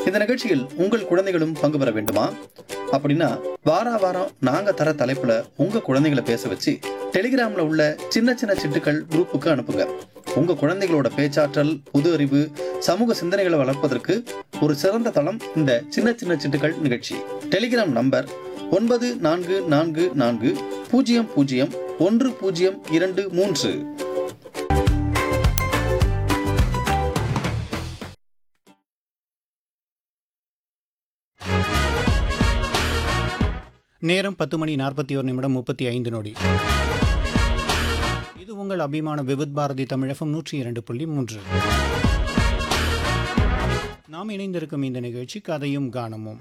இந்த நிகழ்ச்சியில் உங்கள் குழந்தைகளும் பங்கு பெற வேண்டுமா அப்படின்னா வாரா வாரம் நாங்க தர தலைப்புல உங்க குழந்தைகளை பேச வச்சு டெலிகிராம்ல உள்ள சின்ன சின்ன சிட்டுக்கள் குரூப்புக்கு அனுப்புங்க உங்க குழந்தைகளோட பேச்சாற்றல் புது அறிவு சமூக சிந்தனைகளை வளர்ப்பதற்கு ஒரு சிறந்த தளம் இந்த சின்ன சின்ன சிட்டுக்கள் நிகழ்ச்சி டெலிகிராம் நம்பர் ஒன்பது நான்கு நான்கு நான்கு பூஜ்ஜியம் பூஜ்ஜியம் ஒன்று பூஜ்ஜியம் இரண்டு மூன்று நேரம் பத்து மணி நாற்பத்தி ஒரு நிமிடம் முப்பத்தி ஐந்து நொடி இது உங்கள் அபிமான விவித் பாரதி தமிழகம் நூற்றி இரண்டு புள்ளி மூன்று நாம் இணைந்திருக்கும் இந்த நிகழ்ச்சி கதையும் கானமும்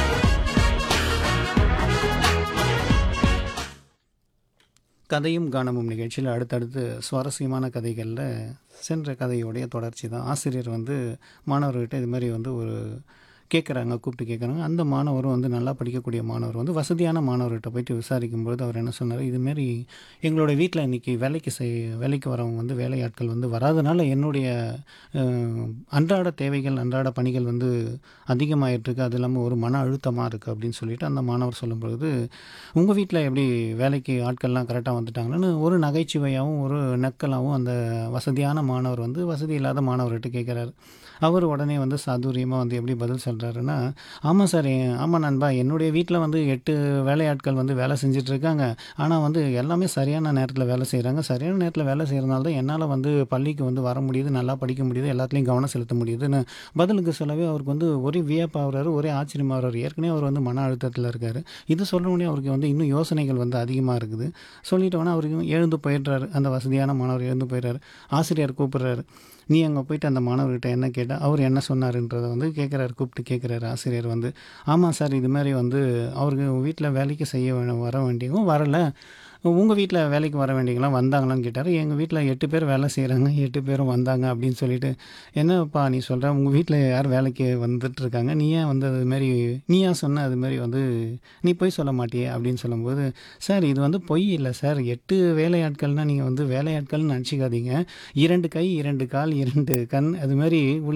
கதையும் கானமும் நிகழ்ச்சியில் அடுத்தடுத்து சுவாரஸ்யமான கதைகளில் சென்ற கதையோடைய தொடர்ச்சி தான் ஆசிரியர் வந்து மாணவர்கிட்ட இது மாதிரி வந்து ஒரு கேட்குறாங்க கூப்பிட்டு கேட்குறாங்க அந்த மாணவரும் வந்து நல்லா படிக்கக்கூடிய மாணவர் வந்து வசதியான மாணவர்கிட்ட போயிட்டு விசாரிக்கும்பொழுது அவர் என்ன சொன்னார் இதுமாரி எங்களோட வீட்டில் இன்றைக்கி வேலைக்கு செய் வேலைக்கு வரவங்க வந்து வேலையாட்கள் வந்து வராதனால என்னுடைய அஹ், அன்றாட தேவைகள் அன்றாட பணிகள் வந்து அதிகமாகிட்டுருக்கு அது இல்லாமல் ஒரு மன அழுத்தமாக இருக்குது அப்படின்னு சொல்லிட்டு அந்த மாணவர் சொல்லும்பொழுது உங்கள் வீட்டில் எப்படி வேலைக்கு ஆட்கள்லாம் கரெக்டாக வந்துட்டாங்கன்னு ஒரு நகைச்சுவையாகவும் ஒரு நக்கலாகவும் அந்த வசதியான மாணவர் வந்து வசதி இல்லாத மாணவர்கிட்ட கேட்குறாரு அவர் உடனே வந்து சாதுரியமாக வந்து எப்படி பதில் சொல்கிறாருன்னா ஆமாம் சார் எ- ஆமாம் நண்பா என்னுடைய வீட்டில் வந்து எட்டு வேலையாட்கள் வந்து வேலை செஞ்சுட்டு இருக்காங்க ஆனால் வந்து எல்லாமே சரியான நேரத்தில் வேலை செய்கிறாங்க சரியான நேரத்தில் வேலை செய்கிறனால தான் என்னால் வந்து பள்ளிக்கு வந்து வர முடியுது நல்லா படிக்க முடியுது எல்லாத்துலேயும் கவனம் செலுத்த முடியுதுன்னு பதிலுக்கு சொல்லவே அவருக்கு வந்து ஒரே வியப்பாகிறாரு ஒரே ஆச்சரியமாகிறாரு ஏற்கனவே அவர் வந்து மன அழுத்தத்தில் இருக்கார் இது சொல்ல உடனே அவருக்கு வந்து இன்னும் யோசனைகள் வந்து அதிகமாக இருக்குது சொல்லிட்டோன்னா அவருக்கு எழுந்து போயிடுறாரு அந்த வசதியான மாணவர் எழுந்து போயிடுறாரு ஆசிரியர் கூப்பிடுறாரு நீ அங்கே போயிட்டு அந்த மாணவர்கிட்ட என்ன கேட்டால் அவர் என்ன சொன்னாருன்றதை வந்து கேட்குறாரு கூப்பிட்டு கேட்குறாரு ஆசிரியர் வந்து ஆமாம் சார் இது மாதிரி வந்து அவருக்கு வீட்டில் வேலைக்கு செய்ய வே- வர வேண்டியவங்க வரலை உங்கள் வீட்டில் வேலைக்கு வர வேண்டியவங்களாம் வந்தாங்களான்னு கேட்டார் எங்கள் வீட்டில் எட்டு பேர் வேலை செய்கிறாங்க எட்டு பேரும் வந்தாங்க அப்படின்னு சொல்லிட்டு என்னப்பா நீ சொல்கிற உங்கள் வீட்டில் யார் வேலைக்கு வந்துட்டு இருக்காங்க நீ ஏன் வந்து அது மாதிரி நீ ஏன் சொன்ன அது மாதிரி வந்து நீ போய் சொல்ல மாட்டியே அப்படின்னு சொல்லும்போது சார் இது வந்து பொய் இல்லை சார் எட்டு வேலையாட்கள்னால் நீங்கள் வந்து வேலையாட்கள்னு நினச்சிக்காதீங்க இரண்டு கை இரண்டு கால் இரண்டு கண் அது மாதிரி உள்ள